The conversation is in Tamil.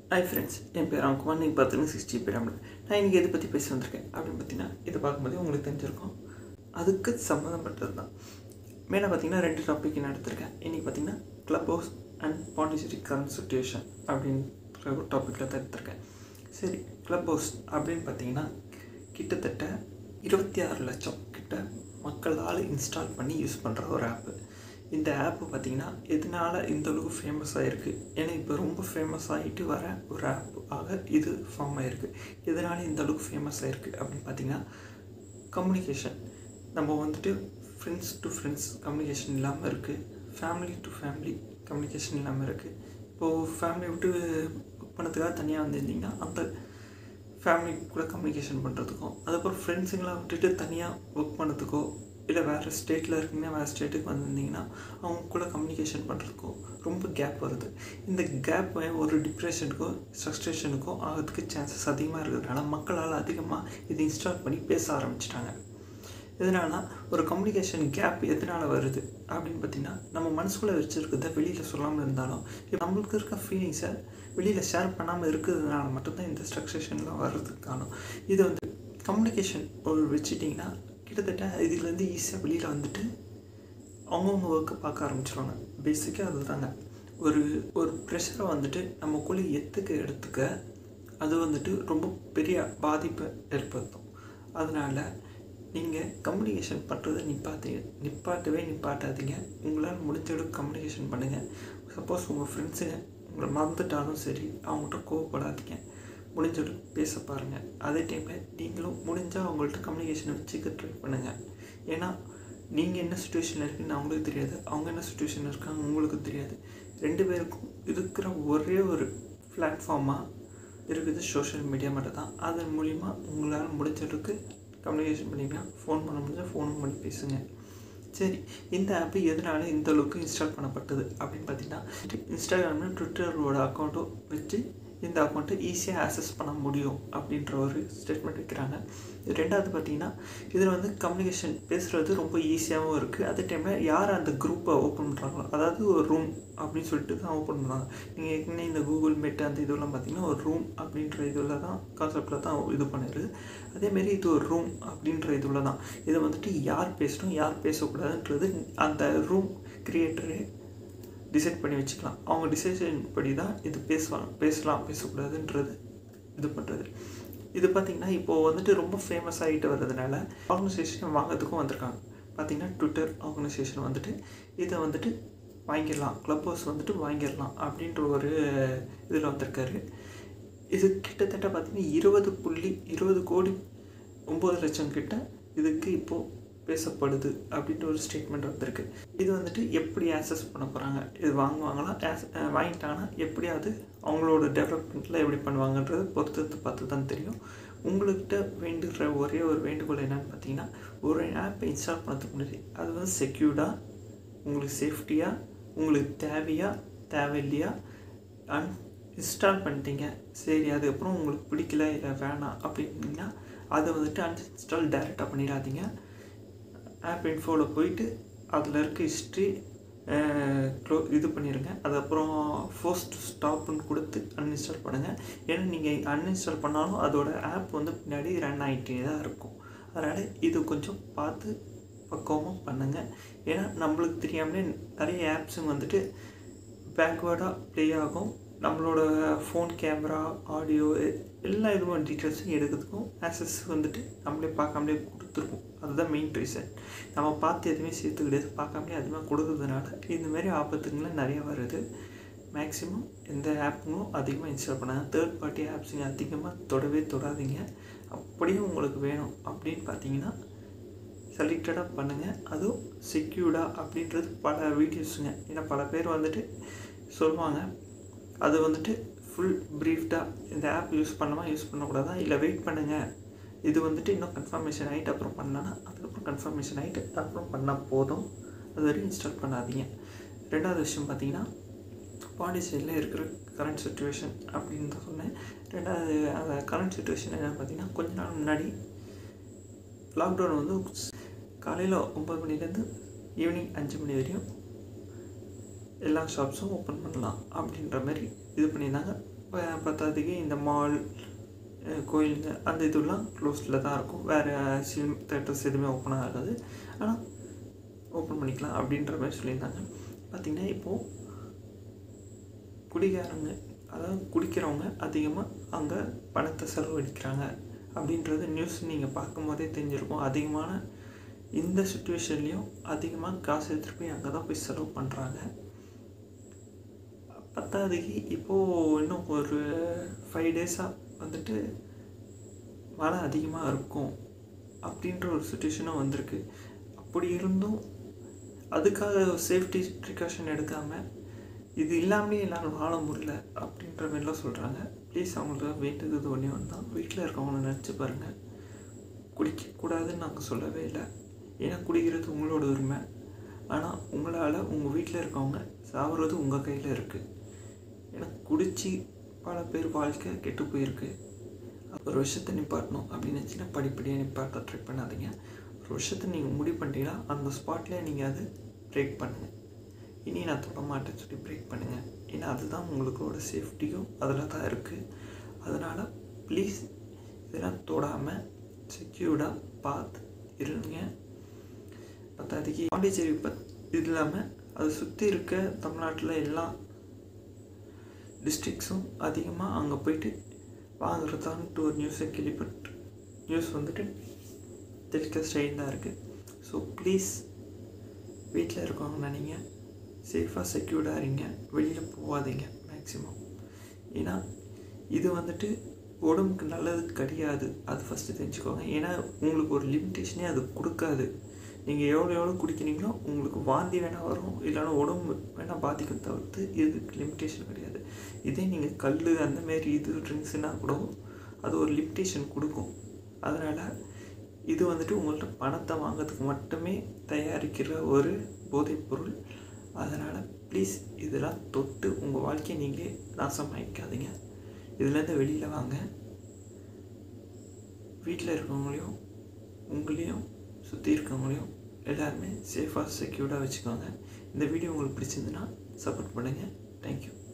ஹாய் ஃப்ரெண்ட்ஸ் என் பேர் அவன் நீங்கள் பார்த்தீங்கன்னா சிக்ஸ்டி பேர் நான் இன்றைக்கி எதை பற்றி பேச வந்திருக்கேன் அப்படின்னு பார்த்தீங்கன்னா இதை பார்க்கும்போது உங்களுக்கு தெரிஞ்சிருக்கும் அதுக்கு சம்மந்தப்பட்டது தான் மேலே பார்த்தீங்கன்னா ரெண்டு டாபிக் நான் எடுத்திருக்கேன் இன்றைக்கி பார்த்தீங்கன்னா club house and Pondicherry current situation அப்படின்ற ஒரு டாப்பிக்கில் தான் எடுத்திருக்கேன் சரி கிளப் ஹவுஸ் அப்படின்னு பார்த்தீங்கன்னா கிட்டத்தட்ட இருபத்தி ஆறு லட்சம் கிட்ட மக்களால் இன்ஸ்டால் பண்ணி யூஸ் பண்ணுற ஒரு ஆப்பு இந்த ஆப்பு பார்த்தீங்கன்னா எதனால இந்த அளவுக்கு ஃபேமஸ் ஆகிருக்கு ஏன்னா இப்போ ரொம்ப ஃபேமஸ் ஆகிட்டு வர ஒரு ஆப் ஆக இது ஃபார்ம் ஆகிருக்கு எதனால இந்த அளவுக்கு ஃபேமஸ் ஆகிருக்கு அப்படின்னு பார்த்தீங்கன்னா கம்யூனிகேஷன் நம்ம வந்துட்டு ஃப்ரெண்ட்ஸ் டு ஃப்ரெண்ட்ஸ் கம்யூனிகேஷன் இல்லாமல் இருக்குது ஃபேமிலி டு ஃபேமிலி கம்யூனிகேஷன் இல்லாமல் இருக்குது இப்போது ஃபேமிலி விட்டு புக் பண்ணதுக்காக தனியாக வந்திருந்தீங்கன்னா அந்த ஃபேமிலி கூட கம்யூனிகேஷன் பண்ணுறதுக்கும் அதுக்கப்புறம் ஃப்ரெண்ட்ஸுங்களாம் விட்டுட்டு தனியாக ஒர்க் பண்ணதுக்கோ இல்லை வேறு ஸ்டேட்டில் இருக்கீங்கன்னா வேறு ஸ்டேட்டுக்கு வந்திருந்தீங்கன்னா அவங்க கூட கம்யூனிகேஷன் பண்ணுறதுக்கோ ரொம்ப கேப் வருது இந்த கேப் ஒரு டிப்ரெஷனுக்கோ ஃப்ரஸ்ட்ரேஷனுக்கோ ஆகிறதுக்கு சான்சஸ் அதிகமாக இருக்கிறதுனால மக்களால் அதிகமாக இது இன்ஸ்டால் பண்ணி பேச ஆரம்பிச்சிட்டாங்க எதனாலனா ஒரு கம்யூனிகேஷன் கேப் எதனால் வருது அப்படின்னு பார்த்தீங்கன்னா நம்ம மனசுக்குள்ளே வச்சுருக்கிறத வெளியில் சொல்லாமல் இருந்தாலும் இப்ப நம்மளுக்கு இருக்க ஃபீலிங்ஸை வெளியில் ஷேர் பண்ணாமல் இருக்கிறதுனால மட்டும்தான் இந்த ஸ்ட்ரக்சேஷன்லாம் வர்றதுக்கு காரணம் இது வந்து கம்யூனிகேஷன் ஒரு வச்சுட்டிங்கன்னா கிட்டத்தட்ட இதுலேருந்து ஈஸியாக வெளியில் வந்துட்டு அவங்கவுங்க ஒர்க்கை பார்க்க ஆரம்பிச்சிருவாங்க பேசிக்காக அதுதாங்க ஒரு ஒரு ப்ரெஷரை வந்துட்டு நமக்குள்ளே எத்துக்க எடுத்துக்க அது வந்துட்டு ரொம்ப பெரிய பாதிப்பை ஏற்படுத்தும் அதனால் நீங்கள் கம்யூனிகேஷன் பண்ணுறதை நிப்பாத்தி நிப்பாட்டவே நிப்பாட்டாதீங்க உங்களால் முடிஞ்ச அளவுக்கு கம்யூனிகேஷன் பண்ணுங்கள் சப்போஸ் உங்கள் ஃப்ரெண்ட்ஸுங்க உங்களை மறந்துட்டாலும் சரி அவங்கள்ட்ட கோவப்படாதீங்க முடிஞ்ச அளவுக்கு பேச பாருங்கள் அதே டைமில் நீங்களும் முடிஞ்சால் அவங்கள்ட்ட கம்யூனிகேஷனை வச்சுக்க ட்ரை பண்ணுங்கள் ஏன்னா நீங்கள் என்ன சுச்சுவேஷனில் இருக்குன்னு அவங்களுக்கு தெரியாது அவங்க என்ன சுச்சுவேஷனில் இருக்காங்க உங்களுக்கு தெரியாது ரெண்டு பேருக்கும் இருக்கிற ஒரே ஒரு பிளாட்ஃபார்மாக இருக்குது சோஷியல் மீடியா மட்டும் தான் அதன் மூலிமா உங்களால் முடிஞ்ச அளவுக்கு கம்யூனிகேஷன் பண்ணிக்கலாம் ஃபோன் பண்ண முடிஞ்சால் ஃபோனும் பண்ணி பேசுங்க சரி இந்த ஆப்பு எதனால இந்த அளவுக்கு இன்ஸ்டால் பண்ணப்பட்டது அப்படின்னு பார்த்தீங்கன்னா இன்ஸ்டாகிராமில் ட்விட்டரோட அக்கௌண்ட்டும் வச்சு இந்த அக்கௌண்ட்டை ஈஸியாக ஆக்சஸ் பண்ண முடியும் அப்படின்ற ஒரு ஸ்டேட்மெண்ட் வைக்கிறாங்க ரெண்டாவது பார்த்தீங்கன்னா இதில் வந்து கம்யூனிகேஷன் பேசுகிறது ரொம்ப ஈஸியாகவும் இருக்குது அதே டைமில் யார் அந்த குரூப்பை ஓப்பன் பண்ணுறாங்களோ அதாவது ஒரு ரூம் அப்படின்னு சொல்லிட்டு தான் ஓப்பன் பண்ணுவாங்க நீங்கள் ஏற்கனவே இந்த கூகுள் மீட் அந்த இதெல்லாம் பார்த்தீங்கன்னா ஒரு ரூம் அப்படின்ற இதில் தான் கான்செப்டில் தான் இது பண்ணிடுது அதேமாரி இது ஒரு ரூம் அப்படின்ற இதில் தான் இதை வந்துட்டு யார் பேசணும் யார் பேசக்கூடாதுன்றது அந்த ரூம் கிரியேட்டரே டிசைட் பண்ணி வச்சுக்கலாம் அவங்க டிசிஷன் படி தான் இது பேசுவாங்க பேசலாம் பேசக்கூடாதுன்றது இது பண்ணுறது இது பார்த்திங்கன்னா இப்போது வந்துட்டு ரொம்ப ஃபேமஸ் ஆகிட்டு வர்றதுனால ஆர்கனைசேஷன் வாங்கிறதுக்கும் வந்திருக்காங்க பார்த்திங்கன்னா ட்விட்டர் ஆர்கனைசேஷன் வந்துட்டு இதை வந்துட்டு வாங்கிடலாம் க்ளப் ஹவுஸ் வந்துட்டு வாங்கிடலாம் அப்படின்ற ஒரு இதில் வந்திருக்காரு இது கிட்டத்தட்ட பார்த்திங்கன்னா இருபது புள்ளி இருபது கோடி ஒம்பது லட்சம் கிட்ட இதுக்கு இப்போது பேசப்படுது அப்படின்ற ஒரு ஸ்டேட்மெண்ட் வந்திருக்கு இது வந்துட்டு எப்படி ஆக்சஸ் பண்ண போகிறாங்க இது வாங்குவாங்களா ஆஸ் வாங்கிட்டாங்கன்னா எப்படி அது அவங்களோட டெவலப்மெண்ட்டில் எப்படி பண்ணுவாங்கன்றது பொறுத்து பார்த்து தான் தெரியும் உங்கள்கிட்ட வேண்டுகிற ஒரே ஒரு வேண்டுகோள் என்னென்னு பார்த்தீங்கன்னா ஒரு ஆப்பை இன்ஸ்டால் பண்ணதுக்கு முன்னாடி அது வந்து செக்யூர்டாக உங்களுக்கு சேஃப்டியாக உங்களுக்கு தேவையா தேவையில்லையா அன் இன்ஸ்டால் பண்ணிட்டீங்க சரி அதுக்கப்புறம் உங்களுக்கு பிடிக்கல இல்லை வேணாம் அப்படின்னா அதை வந்துட்டு அன்இன்ஸ்டால் டேரெக்டாக பண்ணிடாதீங்க ஆப் இன்ஃபோவில் போயிட்டு அதில் இருக்க ஹிஸ்ட்ரி க்ளோ இது பண்ணிடுங்க அதுக்கப்புறம் ஃபோஸ்ட் ஸ்டாப்னு கொடுத்து அன்இன்ஸ்டால் பண்ணுங்கள் ஏன்னா நீங்கள் அன்இன்ஸ்டால் பண்ணாலும் அதோட ஆப் வந்து பின்னாடி ரன் ஆகிட்டே தான் இருக்கும் அதனால் இது கொஞ்சம் பார்த்து பக்குவமாக பண்ணுங்கள் ஏன்னா நம்மளுக்கு தெரியாமலே நிறைய ஆப்ஸுங்க வந்துட்டு பேக்வேர்டாக ப்ளே ஆகும் நம்மளோட ஃபோன் கேமரா ஆடியோ எல்லா இதுவும் டீட்டெயில்ஸும் எடுக்கிறதுக்கும் ஆக்சஸ் வந்துட்டு நம்மளே பார்க்காமலே கொடுத்துருக்கோம் அதுதான் மெயின் ரீசன் நம்ம பார்த்து எதுவுமே சேர்த்து கிடையாது பார்க்காமலே அதுவுமே கொடுக்கறதுனால இந்தமாரி ஆபத்துங்களாம் நிறைய வருது மேக்ஸிமம் எந்த ஆப்புங்களும் அதிகமாக இன்ஸ்டால் பண்ணாங்க தேர்ட் பார்ட்டி ஆப்ஸுங்க அதிகமாக தொடவே தொடாதீங்க அப்படியே உங்களுக்கு வேணும் அப்படின்னு பார்த்தீங்கன்னா செலக்டடாக பண்ணுங்கள் அதுவும் செக்யூர்டாக அப்படின்றது பல வீடியோஸுங்க ஏன்னா பல பேர் வந்துட்டு சொல்லுவாங்க அது வந்துட்டு ஃபுல் ப்ரீஃப்டாக இந்த ஆப் யூஸ் பண்ணாமா யூஸ் பண்ணக்கூடாதா இல்லை வெயிட் பண்ணுங்கள் இது வந்துட்டு இன்னும் கன்ஃபர்மேஷன் ஆகிட்டு அப்புறம் பண்ணலான்னா அதுக்கப்புறம் கன்ஃபர்மேஷன் ஆகிட்டு அப்புறம் பண்ணால் போதும் அது வரையும் இன்ஸ்டால் பண்ணாதீங்க ரெண்டாவது விஷயம் பார்த்தீங்கன்னா பாண்டிச்சேரியில் இருக்கிற கரண்ட் சுச்சுவேஷன் அப்படின்னு தான் சொன்னேன் ரெண்டாவது அந்த கரண்ட் சுச்சுவேஷன் என்னென்னு பார்த்தீங்கன்னா கொஞ்ச நாள் முன்னாடி லாக்டவுன் வந்து காலையில் ஒம்பது மணிலேருந்து ஈவினிங் அஞ்சு மணி வரையும் எல்லா ஷாப்ஸும் ஓப்பன் பண்ணலாம் அப்படின்ற மாதிரி இது பண்ணியிருந்தாங்க ப- பத்தாததுக்கு இந்த மால் கோயிலுங்க அந்த இதெல்லாம் க்ளோஸில் தான் இருக்கும் வேறு சினிமா தேட்டர்ஸ் எதுவுமே ஓப்பன் ஆகாது ஆனால் ஓப்பன் பண்ணிக்கலாம் அப்படின்ற மாதிரி சொல்லியிருந்தாங்க பார்த்திங்கன்னா இப்போது குடிகாரங்க அதாவது குடிக்கிறவங்க அதிகமாக அங்கே பணத்தை செலவழிக்கிறாங்க அப்படின்றது நியூஸ் நீங்கள் பார்க்கும்போதே தெரிஞ்சிருக்கும் அதிகமான இந்த சுச்சுவேஷன்லேயும் அதிகமாக காசு எடுத்துகிட்டு போய் அங்கே தான் போய் செலவு பண்ணுறாங்க பத்தாவதுக்கு இப்போது இன்னும் ஒரு ஃபைவ் டேஸாக வந்துட்டு மழை அதிகமாக இருக்கும் அப்படின்ற ஒரு சுச்சுவேஷனும் வந்திருக்கு அப்படி இருந்தும் அதுக்காக சேஃப்டி ப்ரிகாஷன் எடுக்காமல் இது இல்லாமலே என்னால் வாழ முடியல அப்படின்ற மாதிரிலாம் சொல்கிறாங்க ப்ளீஸ் அவங்களுக்கு வேண்டுகிறது ஒன்றே ஒன்று தான் வீட்டில் இருக்கவங்கள நினச்சி பாருங்கள் குடிக்கக்கூடாதுன்னு நாங்கள் சொல்லவே இல்லை ஏன்னா குடிக்கிறது உங்களோட உரிமை ஆனால் உங்களால் உங்கள் வீட்டில் இருக்கவங்க சாப்பிட்றது உங்கள் கையில் இருக்குது ஏன்னா குடித்து பல பேர் வாழ்க்கை கெட்டு போயிருக்கு ஒரு விஷயத்தை நிப்பாட்டணும் அப்படின்னு நினச்சின்னா படிப்படியாக நிப்பாட்ட ட்ரை பண்ணாதீங்க ஒரு விஷயத்தை நீங்கள் முடிவு பண்ணிட்டீங்கன்னா அந்த ஸ்பாட்லேயே நீங்கள் அதை பிரேக் பண்ணுங்கள் இனி நான் தொட மாட்டேன்னு சொல்லி பிரேக் பண்ணுங்கள் ஏன்னா அதுதான் உங்களுக்கோட சேஃப்டியும் அதில் தான் இருக்குது அதனால் ப்ளீஸ் இதெல்லாம் தொடாமல் செக்யூர்டாக பார்த்து இருங்க பத்தாதிக்கு பாண்டிச்சேரி இப்போ இது இல்லாமல் அதை சுற்றி இருக்க தமிழ்நாட்டில் எல்லா டிஸ்ட்ரிக்ஸும் அதிகமாக அங்கே போயிட்டு வாங்குறதான்ட்டு ஒரு நியூஸை கேள்விப்பட்டு நியூஸ் வந்துட்டு டெலிகாஸ்ட் ஆகிட்டு தான் இருக்குது ஸோ ப்ளீஸ் வீட்டில் இருக்கவங்கன்னா நீங்கள் சேஃபாக செக்யூர்டாக இருங்க வெளியில் போகாதீங்க மேக்ஸிமம் ஏன்னா இது வந்துட்டு உடம்புக்கு நல்லது கிடையாது அது ஃபஸ்ட்டு தெரிஞ்சுக்கோங்க ஏன்னா உங்களுக்கு ஒரு லிமிட்டேஷனே அது கொடுக்காது நீங்கள் எவ்வளோ எவ்வளோ குடிக்கிறீங்களோ உங்களுக்கு வாந்தி வேணால் வரும் இல்லைன்னா உடம்பு வேணால் பாதிக்கும் தவிர்த்து இதுக்கு லிமிட்டேஷன் கிடையாது இதே நீங்கள் கல் அந்த மாதிரி இது ட்ரிங்க்ஸ்னால் கூட அது ஒரு லிமிட்டேஷன் கொடுக்கும் அதனால் இது வந்துட்டு உங்கள்ட்ட பணத்தை வாங்கிறதுக்கு மட்டுமே தயாரிக்கிற ஒரு போதைப் பொருள் அதனால் ப்ளீஸ் இதெல்லாம் தொட்டு உங்கள் வாழ்க்கையை நீங்களே நாசமாக்காதீங்க இதுலேருந்து வெளியில் வாங்க வீட்டில் இருக்கவங்களையும் உங்களையும் சுற்றி இருக்கவங்களையும் எல்லாருமே சேஃபாக செக்யூர்டாக வச்சுக்கோங்க இந்த வீடியோ உங்களுக்கு பிடிச்சிருந்துன்னா சப்போர்ட் பண்ணுங்கள் தேங்க்யூ